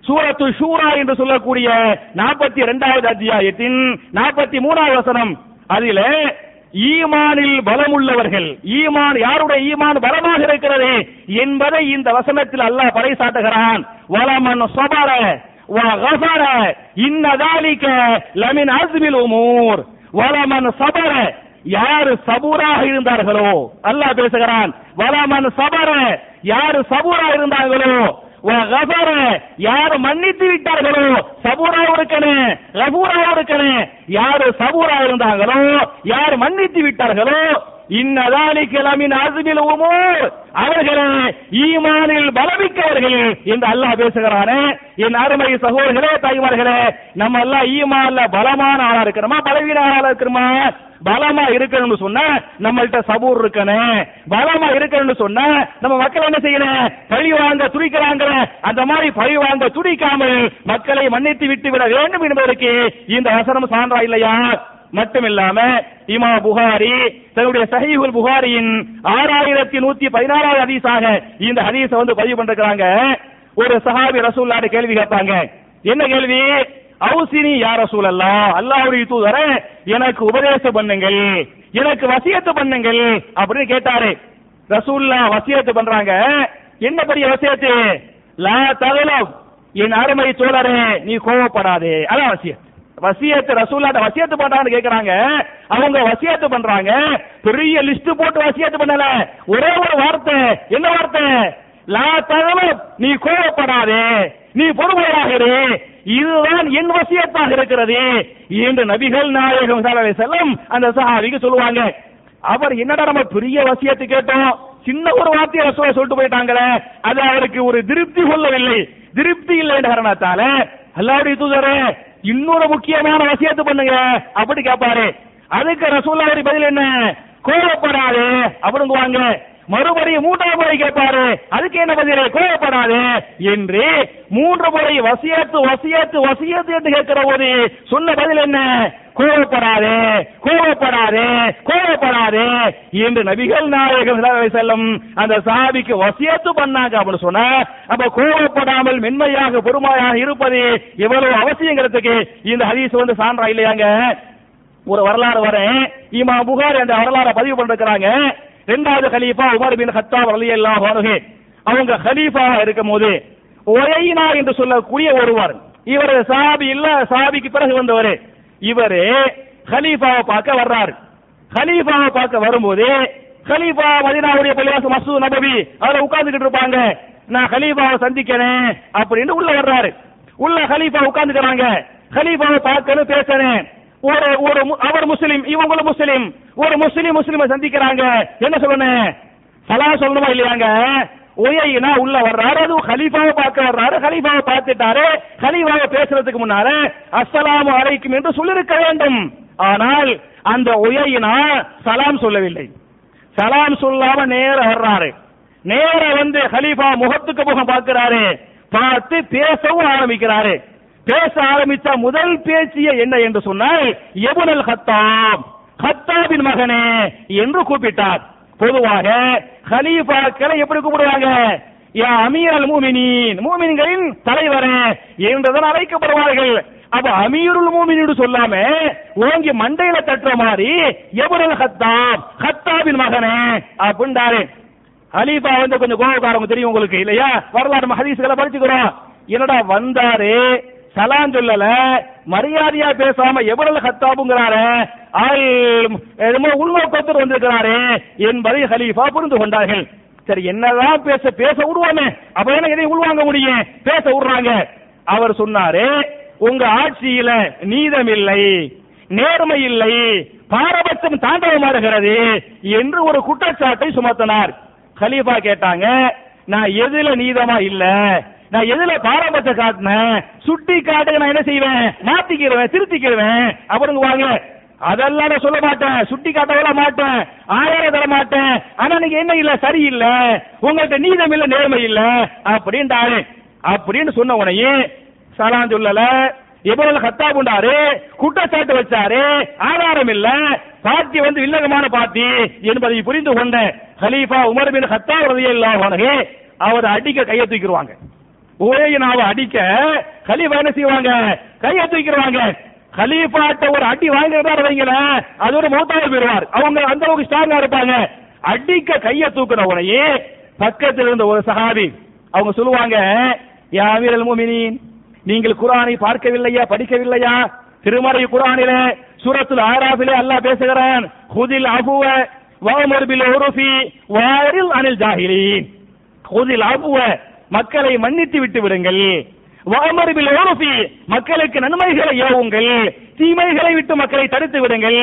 சூரத்து ஷூரா என்று சொல்லக்கூடிய நாற்பத்தி இரண்டாவது அத்தியாயத்தின் நாற்பத்தி மூணாவது வசனம் அதில ஈமானில் பலமுள்ளவர்கள் ஈமான் யாருடைய ஈமான் பலமாக இருக்கிறது என்பதை இந்த வசனத்தில் அல்லாஹ் பறைசாட்டுகிறான் வலமன் சொபர وغفر إن ذلك لمن عزم الأمور வலமன் சபர யாரு சபூராக இருந்தார்களோ அல்லாஹ் பேசுகிறான் வலமன் சபர யாரு சபூரா இருந்தார்களோ வகஃபர யாரு மன்னித்து விட்டார்களோ சபூரா இருக்கணும் கபூரா இருக்கணும் யாரு சபூரா இருந்தாங்களோ யார் மன்னித்து விட்டார்களோ இன்னதாலிக்கு லமின் அசுமில் உமூர் அவர்களே ஈமானில் பலமிக்கவர்கள் என்று அல்லாஹ் பேசுகிறானே என் அருமை சகோதரர்களே தாய்மார்களே நம்ம எல்லாம் ஈமான்ல பலமான ஆளா இருக்கிறோமா பலவீன ஆளா இருக்கிறோமா பலமா இருக்கணும்னு சொன்னா நம்மள்ட்ட சபூர் இருக்கணும் பலமா இருக்கணும்னு சொன்னா நம்ம மக்கள் என்ன செய்யணும் பழி வாங்க துடிக்கிறாங்க அந்த மாதிரி பழி வாங்க துடிக்காமல் மக்களை மன்னித்து விட்டு விட வேண்டும் என்பதற்கு இந்த வசனம் சான்றா இல்லையா மட்டுமில்லாம இமா புகாரி தன்னுடைய சஹீஹுல் புகாரியின் ஆறாயிரத்தி நூத்தி பதினாறாவது ஹதீஸாக இந்த ஹதீஸை வந்து பதிவு பண்றாங்க ஒரு சஹாபி ரசூல்லாட கேள்வி கேட்பாங்க என்ன கேள்வி அவுசினி யார் ரசூல் அல்லா அல்லாஹ்வுடைய தூதரே எனக்கு உபதேசம் பண்ணுங்கள் எனக்கு வசியத்து பண்ணுங்கள் அப்படின்னு கேட்டாரு ரசூல்லா வசியத்து பண்றாங்க என்ன பெரிய வசியத்து லா தகலம் என் அருமை தோழரே நீ கோவப்படாதே அதான் வசியத்து வசியத்து ரசூல்லாட்ட வசியத்து பண்றாங்கன்னு கேக்குறாங்க அவங்க வசியத்து பண்றாங்க பெரிய லிஸ்ட் போட்டு வசியத்து பண்ணல ஒரே ஒரு வார்த்தை என்ன வார்த்தை லா தகவல் நீ கோவப்படாதே நீ பொறுமையாக இரு இதுதான் என் வசியத்தாக இருக்கிறது என்று நபிகள் நாயகம் ஸல்லல்லாஹு அலைஹி வஸல்லம் அந்த சஹாபிக்கு சொல்லுவாங்க அவர் என்னடா நம்ம பெரிய வசியத்து கேட்டோம் சின்ன ஒரு வார்த்தையை ரசூலை சொல்லிட்டு போயிட்டாங்களே அது அவருக்கு ஒரு திருப்தி கொள்ளவில்லை திருப்தி இல்லை என்ற காரணத்தால அல்லாவுடைய தூதரே இன்னொரு முக்கியமான வசியத்து பண்ணுங்க அப்படி கேட்பாரு அதுக்கு ரசூல்லாவுடைய பதில் என்ன கோவப்படாது அப்படிங்குவாங்க மறுபடியும் மூன்றாவது முறை கேட்பாரு அதுக்கு என்ன பதில் கோவப்படாது என்று மூன்று முறை வசியத்து வசியத்து வசியத்து என்று கேட்கிற போது சொன்ன பதில் என்ன கோவப்படாதே கோவப்படாதே கோவப்படாதே என்று நபிகள் நாயகம் ஸல்லல்லாஹு அலைஹி வஸல்லம் அந்த சாபிக்கு வசியத்து பண்ணாங்க அப்படின்னு சொன்னா அப்ப கோவப்படாமல் மென்மையாக பொறுமையாக இருப்பது எவ்வளவு அவசியங்கிறதுக்கு இந்த ஹதீஸ் வந்து சான்றா இல்லையாங்க ஒரு வரலாறு வரேன் இமா புகாரி அந்த வரலாறை பதிவு பண்ணிருக்கிறாங்க ரெண்டாவது கலீஃபா உமர் பின் ஹத்தாப் ரலியல்லாஹு அன்ஹு அவங்க கலீஃபாவா இருக்கும்போது ஒரைனா என்று சொல்லக்கூடிய ஒருவர் இவர் சாபி இல்ல சாபிக்கு பிறகு வந்தவர் இவரு கலீஃபாவை பார்க்க வர்றாரு கலீஃபாவை பார்க்க வரும்போது கலீஃபா மதீனாவுடைய பள்ளிவாசல் மசூத் நபவி அதுல உட்கார்ந்துகிட்டு இருப்பாங்க நான் கலீஃபாவை சந்திக்கிறேன் அப்படின்னு உள்ள வர்றாரு உள்ள கலீஃபா உட்கார்ந்துக்கிறாங்க கலீஃபாவை பார்க்கணும் பேசணும் ஒரு ஒரு மு- அவர் முஸ்லிம் இவங்களும் முஸ்லிம் ஒரு முஸ்லிம் முஸ்லிமை சந்திக்கிறாங்க என்ன சொல்லணும் சலாம் சொல்லணுமா இல்லையாங்க ஒய்யினா உள்ள வர்றாரு அது ஹலீஃபாவை பார்க்க வர்றாரு ஹலீஃபாவை பார்த்துட்டாரு ஹலீஃபாவை பேசுறதுக்கு முன்னால அஸ்ஸலாமு அலைக்கும் என்று சொல்லிருக்க வேண்டும் ஆனால் அந்த ஒய்யினா சலாம் சொல்லவில்லை சலாம் சொல்லாம நேர வர்றாரு நேர வந்து ஹலீஃபா முகத்துக்கு முகம் பார்க்கிறாரு பார்த்து பேசவும் ஆரம்பிக்கிறாரு பேச ஆரம்பிச்ச முதல் பேச்சிய என்ன என்று சொன்னால் எபுனல் ஹத்தாப் ஹத்தாபின் மகனே என்று கூப்பிட்டார் பொதுவாக ஹலீஃபாக்களை எப்படி கூப்பிடுவாங்க யா அமீரல் மூமினின் மூமின்களின் தலைவரே என்றுதான் அழைக்கப்படுவார்கள் அப்ப அமீருல் மூமினு சொல்லாம ஓங்கி மண்டையில தட்டுற மாதிரி எபுனல் ஹத்தாப் ஹத்தாபின் மகனே அப்படின்றாரு ஹலீஃபா வந்து கொஞ்சம் கோபக்காரங்க தெரியும் உங்களுக்கு இல்லையா வரலாறு நம்ம ஹதீஸ்களை படிச்சுக்கிறோம் என்னடா வந்தாரு சலாம் சொல்லல மரியாதையா பேசாம எவ்வளவு ஹத்தாபுங்கிறாரு ஆள் என்னமோ உள்நோக்கத்தில் வந்திருக்கிறாரு என்பதை ஹலீஃபா புரிந்து கொண்டார்கள் சரி என்னதான் பேச பேச விடுவானே அப்ப என்ன எதையும் உள்வாங்க முடியும் பேச விடுறாங்க அவர் சொன்னாரு உங்க ஆட்சியில நீதம் இல்லை நேர்மை இல்லை பாரபட்சம் தாண்டவமாறுகிறது என்று ஒரு குற்றச்சாட்டை சுமத்தினார் கலீஃபா கேட்டாங்க நான் எதுல நீதமா இல்ல நான் எதுல பாரபட்சம் காட்டினேன் சுட்டி காட்டுக்கு நான் என்ன செய்வேன் மாத்திக்கிடுவேன் திருத்திக்கிடுவேன் அப்படின்னு வாங்க அதெல்லாம் நான் சொல்ல மாட்டேன் சுட்டி காட்டவெல்லாம் மாட்டேன் ஆயிரம் தர மாட்டேன் ஆனா நீங்க என்ன இல்ல சரியில்ல உங்கள்ட்ட நீதம் இல்ல நேர்மை இல்ல அப்படின்ட்டாரு அப்படின்னு சொன்ன உடனே சலாம் சொல்லல எவ்வளவு கத்தா கொண்டாரு குற்றச்சாட்டு வச்சாரு ஆதாரம் இல்ல பார்ட்டி வந்து வில்லகமான பார்ட்டி என்பதை புரிந்து கொண்ட ஹலீஃபா உமர் பின் ஹத்தா ரலியல்லாஹு அன்ஹு அவர் அடிக்க கையை தூக்கிடுவாங்க உபயனாவை அடிக்க கலீஃபா என்ன செய்வாங்க கையை தூக்கிடுவாங்க கலீஃபாட்ட ஒரு அடி வாங்குறதா வைங்களேன் அது ஒரு மூத்தாக போயிருவார் அவங்க அந்த அளவுக்கு ஸ்ட்ராங்கா இருப்பாங்க அடிக்க கையை தூக்குன உடனே பக்கத்தில் இருந்த ஒரு சஹாபி அவங்க சொல்லுவாங்க யா அமீரல் முஃமினீன் நீங்கள் குர்ஆனை பார்க்கவில்லையா படிக்கவில்லையா திருமறை குர்ஆனிலே சூரத்துல் ஆராஃபிலே அல்லாஹ் பேசுகிறான் ஹுதில் அஃபுவ வஅமர் பில் உருஃபி வாரில் அனில் ஜாஹிலீன் ஹுதில் அஃபுவ மக்களை மன்னித்து விட்டு விடுங்கள் வஅமர் பில் உருஃபி மக்களுக்கு நன்மைகளை ஏவுங்கள் தீமைகளை விட்டு மக்களை தடுத்து விடுங்கள்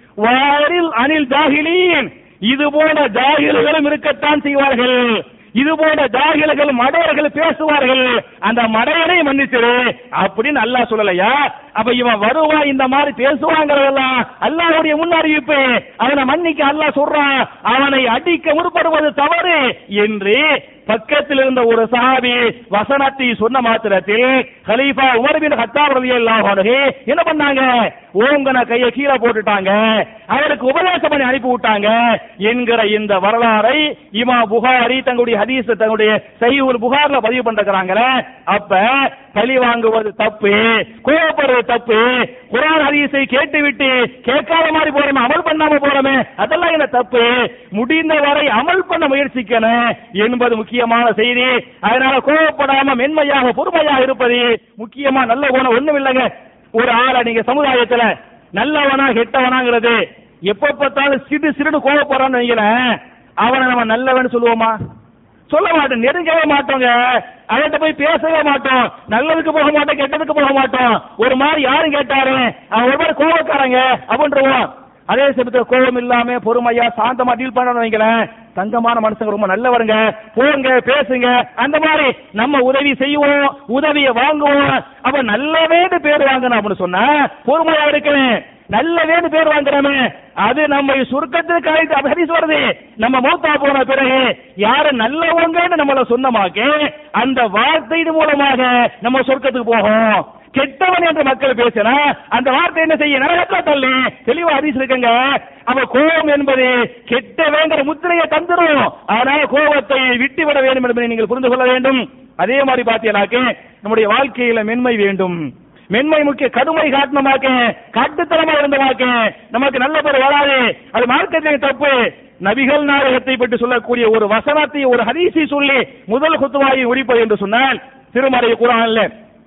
வாரில் அனில் ஜாஹிலீன் இது போன்ற ஜாகில்களும் இருக்கத்தான் செய்வார்கள் இது போன்ற ஜாகில்கள் மடையர்கள் பேசுவார்கள் அந்த மடையனை மன்னிச்சிரு அப்படின்னு அல்லாஹ் சொல்லலையா அப்ப இவன் வருவா இந்த மாதிரி பேசுவாங்கிறதெல்லாம் அல்லாஹ்வுடைய முன் அறிவிப்பு அவனை மன்னிக்க அல்லாஹ் சொல்றான் அவனை அடிக்க முற்படுவது தவறு என்று பக்கத்தில் இருந்த ஒரு சஹாபி வசனத்தை சொன்ன மாத்திரத்தில் கலீஃபா உமர் பின் கத்தாப் ரலியல்லாஹு அன்ஹு என்ன பண்ணாங்க ஓங்கன கையை கீழே போட்டுட்டாங்க அவருக்கு உபதேசம் பண்ணி அனுப்பி விட்டாங்க என்கிற இந்த வரலாறை இமா புகாரி தங்களுடைய ஹதீஸ் தங்களுடைய சையூல் புகார்ல பதிவு பண்றாங்களே அப்ப பழி வாங்குவது தப்பு கோவப்படுறது தப்பு குரான் ஹதீஸை கேட்டுவிட்டு கேட்காத மாதிரி போறோமே அமல் பண்ணாம போறோமே அதெல்லாம் என்ன தப்பு முடிந்த வரை அமல் பண்ண முயற்சிக்கணும் என்பது முக்கியமான செய்தி அதனால கோவப்படாம மென்மையாக பொறுமையாக இருப்பது முக்கியமா நல்ல குணம் ஒண்ணும் இல்லைங்க ஒரு ஆளை நீங்க சமுதாயத்துல நல்லவனா கெட்டவனாங்கிறது எப்ப பார்த்தாலும் சிறு சிறுடு கோவப்படுறான்னு வைங்களேன் அவனை நம்ம நல்லவன் சொல்லுவோமா சொல்ல மாட்டோம் நெருங்கவே மாட்டோங்க அவன்கிட்ட போய் பேசவே மாட்டோம் நல்லதுக்கு போக மாட்டோம் கெட்டதுக்கு போக மாட்டோம் ஒரு மாதிரி யாரும் கேட்டாரு அவன் ஒரு மாதிரி கோவக்காரங்க அப்படின்றவோம் அதே சமயத்துல கோபம் இல்லாம பொறுமையா சாந்தமா டீல் பண்ணணும் வைங்களேன் தங்கமான மனுஷங்க ரொம்ப நல்லவருங்க போங்க பேசுங்க அந்த மாதிரி நம்ம உதவி செய்வோம் உதவியை வாங்குவோம் அப்ப நல்லவேன்னு பேர் வாங்கணும் அப்படின்னு சொன்னா பொறுமையா இருக்கணும் நல்லவேன்னு பேர் வாங்குறோமே அது நம்ம சுருக்கத்துக்கு அழைத்து அப்ப ஹதீஸ் வருது நம்ம மூத்தா போன பிறகு யாரு நல்லவங்கன்னு நம்மள சொன்னமாக்க அந்த வார்த்தையின் மூலமாக நம்ம சொர்க்கத்துக்கு போகும் கெட்டவன் என்று மக்கள் பேசினா அந்த வார்த்தை என்ன செய்ய நரகத்துல தள்ளு தெளிவா ஹதீஸ் இருக்குங்க அப்ப கோபம் என்பது கெட்டவேங்கிற முத்திரையை தந்துரும் அதனால கோபத்தை விட்டு விட வேண்டும் என்பதை நீங்கள் புரிந்து கொள்ள வேண்டும் அதே மாதிரி பாத்தீங்கன்னாக்க நம்முடைய வாழ்க்கையில மென்மை வேண்டும் மென்மை முக்கிய கடுமை காட்டணமாக்க காட்டுத்தனமா இருந்தமாக்க நமக்கு நல்ல பேர் வராது அது மார்க்கத்தின் தப்பு நபிகள் நாயகத்தை பற்றி சொல்லக்கூடிய ஒரு வசனத்தை ஒரு ஹதீஸை சொல்லி முதல் குத்துவாயை உரிப்பது என்று சொன்னால் திருமறை குரான்ல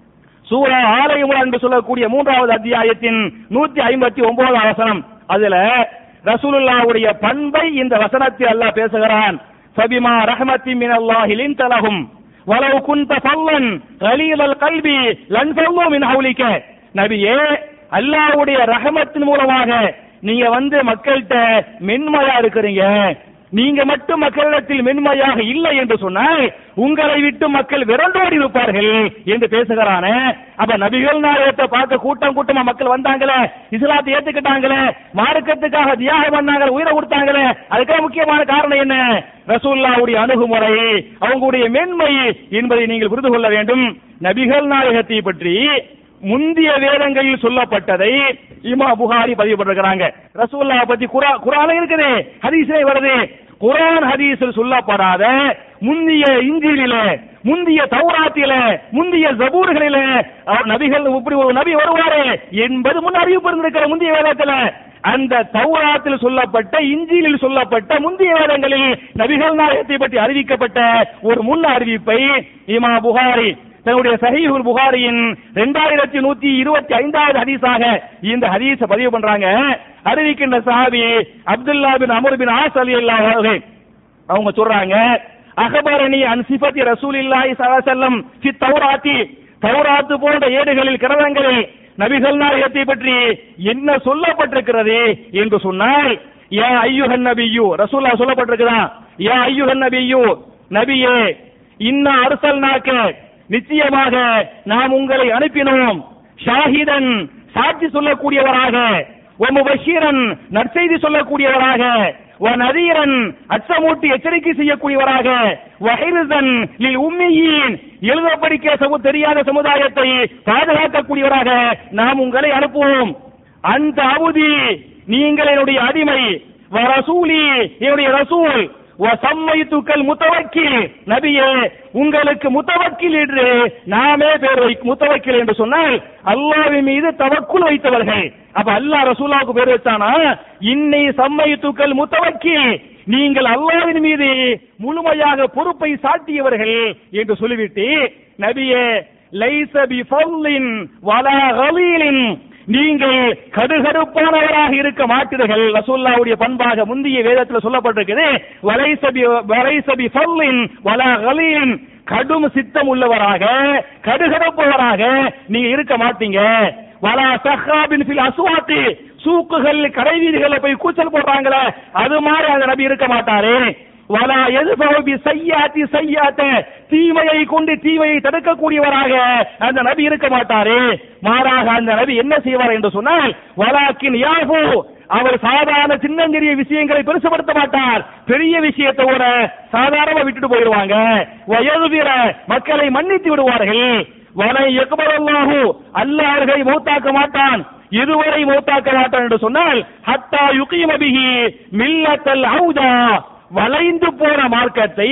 சூரா ஆலயமுலா என்று சொல்லக்கூடிய மூன்றாவது அத்தியாயத்தின் நூத்தி ஐம்பத்தி ஒன்பதாவது வசனம் அதுல ரசூலுல்லாவுடைய பண்பை இந்த வசனத்தில் அல்லாஹ் பேசுகிறான் ஃபபிமா ரஹமத்தி மின் அல்லாஹிலின் தலகும் வலவு குந்த ஃபல்லன் கலீலல் கல்வி லன் ஃபல்லு மின் ஹவுலிக்க நபியே அல்லாஹ்வுடைய ரஹமத்தின் மூலமாக நீங்க வந்து மக்கள்கிட்ட மென்மையா இருக்கிறீங்க நீங்க மட்டும் மக்களிடத்தில் மென்மையாக இல்லை என்று சொன்னால் உங்களை விட்டு மக்கள் விரண்டோடி இருப்பார்கள் என்று பேசுகிறானே அப்ப நபிகள் நாயகத்தை பார்க்க கூட்டம் கூட்டமா மக்கள் வந்தாங்களே இஸ்லாத்தை ஏத்துக்கிட்டாங்களே மார்க்கத்துக்காக தியாகம் பண்ணாங்களே உயிரை கொடுத்தாங்களே அதுக்காக முக்கியமான காரணம் என்ன ரசூல்லாவுடைய அணுகுமுறை அவங்களுடைய மென்மை என்பதை நீங்கள் புரிந்து கொள்ள வேண்டும் நபிகள் நாயகத்தை பற்றி முந்திய வேதங்களில் சொல்லப்பட்டதை இமா புகாரி பதிவு பண்ணிருக்கிறாங்க ரசூல்லா பத்தி குரா குரான இருக்குது ஹதீஸே வருது குரான் ஹதீஸில் சொல்லப்படாத முந்திய இஞ்சிலில முந்திய தௌராத்தில முந்திய ஜபூர்களில அவர் நபிகள் இப்படி ஒரு நபி வருவாரு என்பது முன் அறிவிப்பு இருந்திருக்கிற முந்திய வேதத்துல அந்த தௌராத்தில் சொல்லப்பட்ட இஞ்சிலில் சொல்லப்பட்ட முந்தைய வேதங்களில் நபிகள் நாயகத்தை பற்றி அறிவிக்கப்பட்ட ஒரு முன் அறிவிப்பை இமா புகாரி தன்னுடைய சஹீஹுல் புகாரியின் ரெண்டாயிரத்தி நூத்தி இருபத்தி ஐந்தாவது ஹதீஸாக இந்த ஹதீஸ பதிவு பண்றாங்க அறிவிக்கின்ற சஹாபி அப்துல்லா பின் அமர் பின் ஆஸ் அலி அல்லாஹ் அவங்க சொல்றாங்க அகபரணி அன் சிஃபத்தி ரசூலில்லாஹி ஸல்லல்லாஹு அலைஹி வஸல்லம் ஃபி தௌராத்தி தௌராத்து போன்ற ஏடுகளில் கிரதங்களில் நபிகள் நாயகத்தை பற்றி என்ன சொல்லப்பட்டிருக்கிறது என்று சொன்னால் யா ஐயுஹன் நபியு ரசூல்லா சொல்லப்பட்டிருக்குதான் யா ஐயுஹன் நபியு நபியே இன்ன அர்சல்நாக்க நிச்சயமாக நாம் உங்களை அனுப்பினோம் ஷாஹிதன் சாட்சி சொல்லக்கூடியவராக ஒமுபஷீரன் நற்செய்தி சொல்லக்கூடியவராக நதீரன் அச்சமூட்டி எச்சரிக்கை செய்யக்கூடியவராக வஹிருதன் லில் உம்மியின் எழுத படிக்க சமு தெரியாத சமுதாயத்தை பாதுகாக்கக்கூடியவராக நாம் உங்களை அனுப்புவோம் அந்த அவுதி நீங்கள் என்னுடைய அடிமை ரசூலி என்னுடைய ரசூல் சம்மைத்துக்கள் முத்தவக்கில் நபியே உங்களுக்கு முத்தவக்கில் என்று நாமே பேர் வை முத்தவக்கில் என்று சொன்னால் அல்லாஹ்வின் மீது தவக்குல் வைத்தவர்கள் அப்ப அல்லாஹ் ரசூலாவுக்கு பேர் வச்சானா இன்னை சம்மைத்துக்கள் முத்தவக்கில் நீங்கள் அல்லாஹ்வின் மீது முழுமையாக பொறுப்பை சாட்டியவர்கள் என்று சொல்லிவிட்டு நபியே லைச பி ஃபல்லின் வலா கலீலின் நீங்கள் கடுகடுப்பானவராக இருக்க மாட்டீர்கள் ரசூல்லாவுடைய பண்பாக முந்தைய வேதத்தில் சொல்லப்பட்டிருக்குது வலைசபி வலைசபி ஃபல்லின் வலா கலீலின் கடும் சித்தம் உள்ளவராக கடுகடுப்பவராக நீங்க இருக்க மாட்டீங்க வலா சஹாபின் ஃபில் அஸ்வாத்தி சூக்குகள் கடை வீதிகளில் போய் கூச்சல் போடுறாங்களே அது மாதிரி அந்த நபி இருக்க மாட்டாரு வலா எதுபி செய்யாத்தி செய்யாத்த தீமையை கொண்டு தீமையை தடுக்கக்கூடியவராக அந்த நபி இருக்க மாட்டாரு மாறாக அந்த நபி என்ன செய்வார் என்று சொன்னால் வலாக்கின் யாகு அவர் சாதாரண சின்னஞ்சிறிய விஷயங்களை பெருசுபடுத்த மாட்டார் பெரிய விஷயத்தை கூட சாதாரணமா விட்டுட்டு போயிடுவாங்க வயது வீர மக்களை மன்னித்து விடுவார்கள் வலை எக்பரல்லாஹு அல்லாஹ்வை மௌத்தாக்க மாட்டான் இதுவரை மௌத்தாக்க மாட்டான் என்று சொன்னால் ஹத்தா யுகீம பிஹி மில்லத்தல் ஹவுதா வளைந்து போன மார்க்கத்தை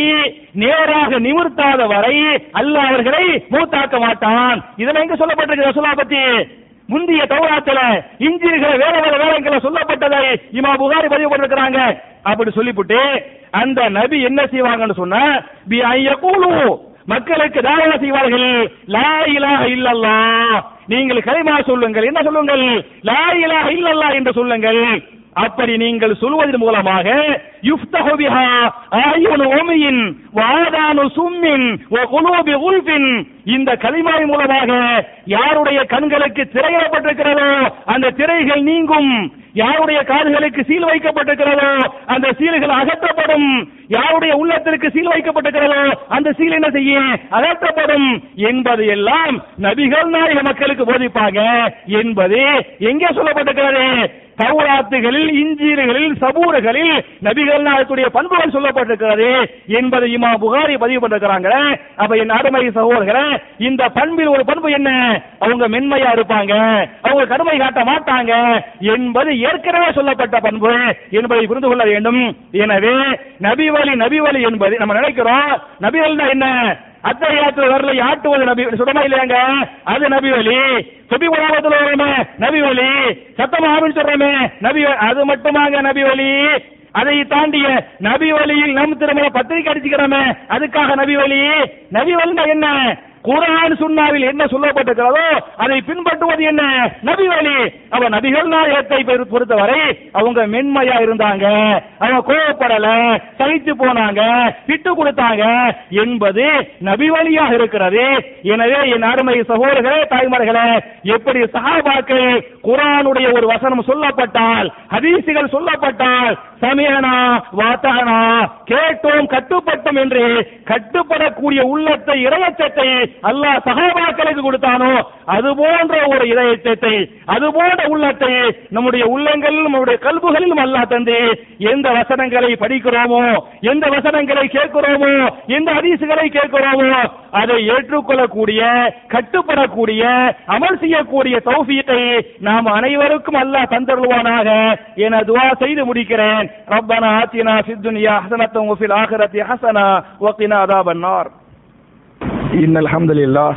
நேராக நிமிர்த்தாத வரை அல்லாஹ் அவர்களை மூத்தாக்க மாட்டான் இதெல்லாம் எங்க சொல்லப்பட்டிருக்கு ரசூலா பத்தி முந்தைய தௌராத்துல இஞ்சில்களை வேற வேற வேலைகளை சொல்லப்பட்டதை இமா புகாரி பதிவு பண்ணிருக்கிறாங்க அப்படி சொல்லிவிட்டு அந்த நபி என்ன செய்வாங்கன்னு சொன்னா பி ஐயகூலு மக்களுக்கு தாவா செய்வார்கள் லா இலாஹ இல்லல்லாஹ் நீங்கள் கலிமா சொல்லுங்கள் என்ன சொல்லுங்கள் லா இலாஹ இல்லல்லாஹ் என்று சொல்லுங்கள் அப்படி நீங்கள் சொல்வதன் மூலமாக யுஃப்தஹு பிஹா ஆயுனு உமியின் வாதானு சும்மின் வ குலூபி உல்ஃபின் இந்த கலிமாய் மூலமாக யாருடைய கண்களுக்கு திரையிடப்பட்டிருக்கிறதோ அந்த திரைகள் நீங்கும் யாருடைய காதுகளுக்கு சீல் வைக்கப்பட்டிருக்கிறதோ அந்த சீல்கள் அகற்றப்படும் யாருடைய உள்ளத்திற்கு சீல் வைக்கப்பட்டிருக்கிறதோ அந்த சீல் என்ன செய்யும் அகற்றப்படும் என்பது எல்லாம் நபிகள் நாயக மக்களுக்கு போதிப்பாங்க என்பது எங்கே சொல்லப்பட்டிருக்கிறது தௌராத்துகளில் இஞ்சீல்களில் சபூர்களில் நபிகள் நாயகத்துடைய பண்புகள் சொல்லப்பட்டிருக்கிறது என்பதை இமா புகாரி பதிவு பண்ணிருக்கிறாங்க அப்ப என் அருமை சகோதரர்களே இந்த பண்பில் ஒரு பண்பு என்ன அவங்க மென்மையா இருப்பாங்க அவங்க கடுமை காட்ட மாட்டாங்க என்பது ஏற்கனவே சொல்லப்பட்ட பண்பு என்பதை புரிந்து கொள்ள வேண்டும் எனவே நபி வழி நபி வழி என்பது நம்ம நினைக்கிறோம் நபிகள்னா என்ன அத்தகையாத்துல வரல ஆட்டுவது நபி சுடமா இல்லையாங்க அது நபி வழி சுபி உலகத்துல வருமே நபி வழி சத்தமா ஆமின்னு சொல்றோமே நபி வ- அது மட்டுமாங்க நபி வழி அதை தாண்டிய நபி வழியில் நம் திருமண பத்திரிக்கை அடிச்சுக்கிறோமே அதுக்காக நபி வழி நபி வழினா என்ன குரான் சுன்னாவில் என்ன சொல்லப்பட்டிருக்கிறதோ அதை பின்பற்றுவது என்ன நபி வழி அவ நபிகள் நாயகத்தை பொறு- பொறுத்தவரை அவங்க மென்மையா இருந்தாங்க அவங்க கோவப்படல சகித்து போனாங்க விட்டு கொடுத்தாங்க என்பது நபி வழியாக இருக்கிறது எனவே என் அருமை சகோதரர்களே தாய்மார்களே எப்படி சஹாபாக்கள் குரானுடைய ஒரு வசனம் சொல்லப்பட்டால் ஹதீசுகள் சொல்லப்பட்டால் சமயனா வாத்தானா கேட்டோம் கட்டுப்பட்டோம் என்று கட்டுப்படக்கூடிய உள்ளத்தை இரையச்சத்தை அல்லாஹ் சகாபாக்களுக்கு கொடுத்தானோ அது போன்ற ஒரு இதயத்தை அது போன்ற உள்ளத்தை நம்முடைய உள்ளங்களிலும் நம்முடைய கல்புகளிலும் அல்லாஹ் தந்து எந்த வசனங்களை படிக்கிறோமோ எந்த வசனங்களை கேட்கிறோமோ எந்த ஹதீசுகளை கேட்கிறோமோ அதை ஏற்றுக்கொள்ளக்கூடிய கட்டுப்படக்கூடிய அமல் செய்யக்கூடிய தௌஃபீத்தை நாம் அனைவருக்கும் அல்லாஹ் தந்தருள்வானாக என துவா செய்து முடிக்கிறேன் ரப்பனா ஆத்தினா ஃபித் துன்யா ஹஸனத்தன் வஃபில் ஆখিরাতি ஹஸனா வகினா அதாபன் நார் إن الحمد لله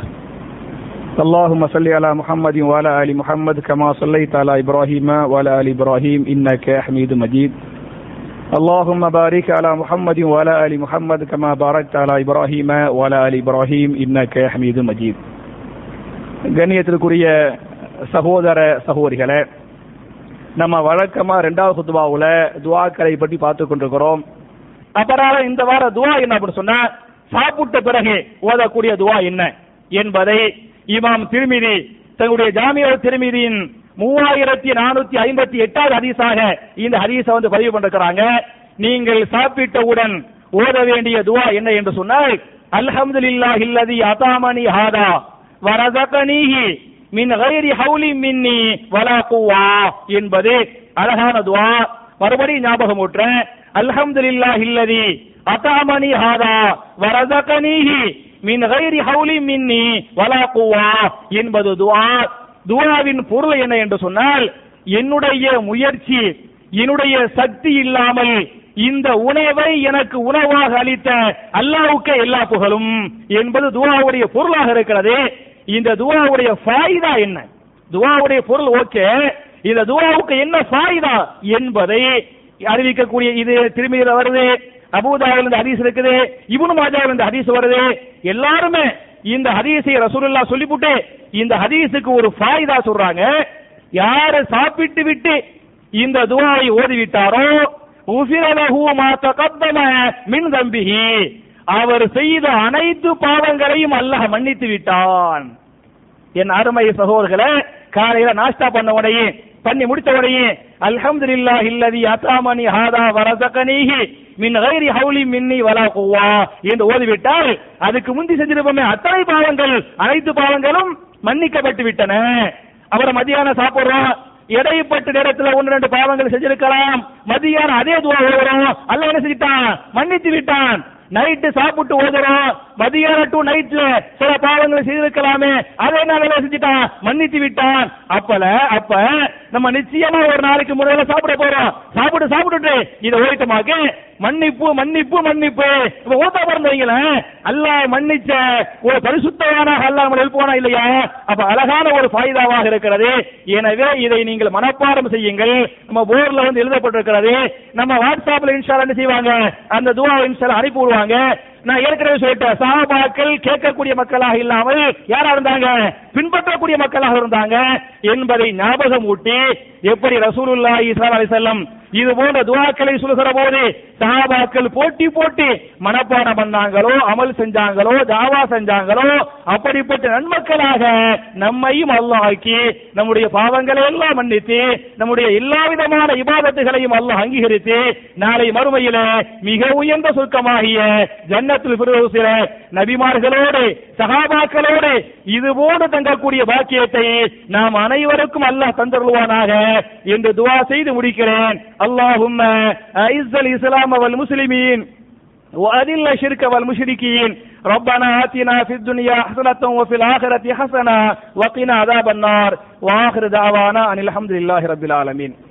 اللهم صل على محمد وعلى آل محمد كما صليت على إبراهيم وعلى آل إبراهيم إنك حميد مجيد اللهم بارك على محمد وعلى آل محمد كما باركت على إبراهيم وعلى آل إبراهيم إنك حميد مجيد கண்ணியத்திற்குரிய சகோதர சகோதரிகளே நம்ம வழக்கமா ரெண்டாவது குத்துபாவுல துவாக்களை பற்றி பார்த்து கொண்டிருக்கிறோம் அப்புறம் இந்த வார துவா என்ன அப்படின்னு சொன்னா சாப்பிட்ட பிறகு ஓதக்கூடிய துவா என்ன என்பதை இமாம் திருமிதி தன்னுடைய ஜாமிய திருமிதியின் மூவாயிரத்தி நானூத்தி ஐம்பத்தி எட்டாவது ஹதீஸாக இந்த ஹதீஸை வந்து பதிவு பண்ணிருக்கிறாங்க நீங்கள் சாப்பிட்டவுடன் ஓத வேண்டிய துவா என்ன என்று சொன்னால் அல்ஹம்துலில்லாஹி இல்லதி அதாமனி ஹாதா வரதகனீஹி மின் கைரி ஹவுலி மின்னி வலா குவா என்பது அழகான துவா மறுபடியும் ஞாபகம் ஊட்டுறேன் அல்ஹம்துலில்லாஹி இல்லதி அதாமனி ஹாதா வரதகனீஹி மின் கைரி ஹவுலி மின்னி வலா குவா என்பது துவா துவாவின் பொருள் என்ன என்று சொன்னால் என்னுடைய முயற்சி என்னுடைய சக்தி இல்லாமல் இந்த உணவை எனக்கு உணவாக அளித்த அல்லாஹ்வுக்கே எல்லா புகழும் என்பது துஆவுடைய பொருளாக இருக்கிறது இந்த துஆவுடைய ஃபாயிதா என்ன துஆவுடைய பொருள் ஓகே இந்த துஆவுக்கு என்ன ஃபாயிதா என்பதை அறிவிக்கக்கூடிய இது திரும்பியில வருது அபூதாவில் இந்த ஹதீஸ் இருக்குது இப்னு மாஜாவில் இந்த ஹதீஸ் வருது எல்லாருமே இந்த ஹதீஸை ரசூலுல்லாஹ் சொல்லிவிட்டு இந்த ஹதீஸுக்கு ஒரு ஃபாயிதா சொல்றாங்க யாரு சாப்பிட்டு விட்டு இந்த துஆவை ஓதிவிட்டாரோ உஃபிரலஹு மா தகத்தம மின் தம்பிஹி அவர் செய்த அனைத்து பாவங்களையும் அல்லாஹ் மன்னித்து விட்டான் என் அருமை சகோதரர்களே காலையில நாஸ்டா பண்ண உடனே பண்ணி முடித்த உடனே அல்ஹம்துலில்லாஹ் இல்லதி அத்தாமனி ஹாதா வரசகனிஹி மின் கைரி ஹவுலி மின்னி வலா குவா என்று ஓதிவிட்டால் அதுக்கு முந்தி செஞ்சிருப்போமே அத்தனை பாவங்கள் அனைத்து பாவங்களும் மன்னிக்கப்பட்டு விட்டன அப்புறம் மதியானம் சாப்பிடுறோம் இடைப்பட்ட நேரத்துல ஒன்று ரெண்டு பாவங்கள் செஞ்சிருக்கலாம் மதியானம் அதே துவா ஓதுறோம் அல்ல என்ன செஞ்சிட்டான் மன்னித்து விட்டான் நைட்டு சாப்பிட்டு ஓதுறோம் மதியானம் டு நைட்ல சில பாவங்களை செய்திருக்கலாமே அதை நான் என்ன செஞ்சுட்டான் மன்னித்து விட்டான் அப்பல அப்ப நம்ம நிச்சயமா ஒரு நாளைக்கு முறையில சாப்பிட போறோம் சாப்பிட்டு சாப்பிட்டுட்டு இதை ஓய்த்தமாக்கு மன்னிப்பு மன்னிப்பு மன்னிப்பு இப்ப ஓத்தா பிறந்து வைங்களேன் அல்லாஹ் மன்னிச்ச ஒரு பரிசுத்தமான அல்லாஹ் நம்ம எழுப்புவானா இல்லையா அப்ப அழகான ஒரு ஃபாயிதாவாக இருக்கிறது எனவே இதை நீங்கள் மனப்பாடம் செய்யுங்கள் நம்ம போர்டுல வந்து எழுதப்பட்டிருக்கிறது நம்ம வாட்ஸ்அப்ல இன்ஸ்டால் என்ன செய்வாங்க அந்த துவா இன்ஸ்டால் அனுப்பி விடுவாங்க நான் ஏற்கனவே சொல்லிட்டேன் சஹாபாக்கள் கேட்கக்கூடிய மக்களாக இல்லாமல் யாரா இருந்தாங்க பின்பற்றக்கூடிய மக்களாக இருந்தாங்க என்பதை ஞாபகம் ஊட்டி எப்படி ரசூலுல்லாஹி ஸல்லல்லாஹு அலைஹி வஸல்லம் இது போன்ற துவாக்களை சொல்கிற போது சஹாபாக்கள் போட்டி போட்டி மனப்பாடம் பண்ணாங்களோ அமல் செஞ்சாங்களோ தாவா செஞ்சாங்களோ அப்படிப்பட்ட நன்மக்களாக நம்மையும் அல்லாஹ் ஆக்கி நம்முடைய பாவங்களை எல்லாம் மன்னித்து நம்முடைய எல்லா விதமான இபாதத்துகளையும் அல்லாஹ் அங்கீகரித்து நாளை மறுமையில மிக உயர்ந்த சுருக்கமாகிய ஜன்னத்துல் ஃபிர்தௌஸில நபிமார்களோடு சஹாபாக்களோடு இது போன்று தங்கக்கூடிய பாக்கியத்தை நாம் அனைவருக்கும் அல்லாஹ் தந்தருள்வானாக என்று துவா செய்து முடிக்கிறேன் அல்லாஹும்ம ஐஸல் இஸ்லாம் வல் முஸ்லிமீன் وأذل الشرك والمشركين ربنا آتنا في الدنيا حسنة وفي الآخرة حسنة وقنا عذاب النار وآخر دعوانا أن الحمد لله رب العالمين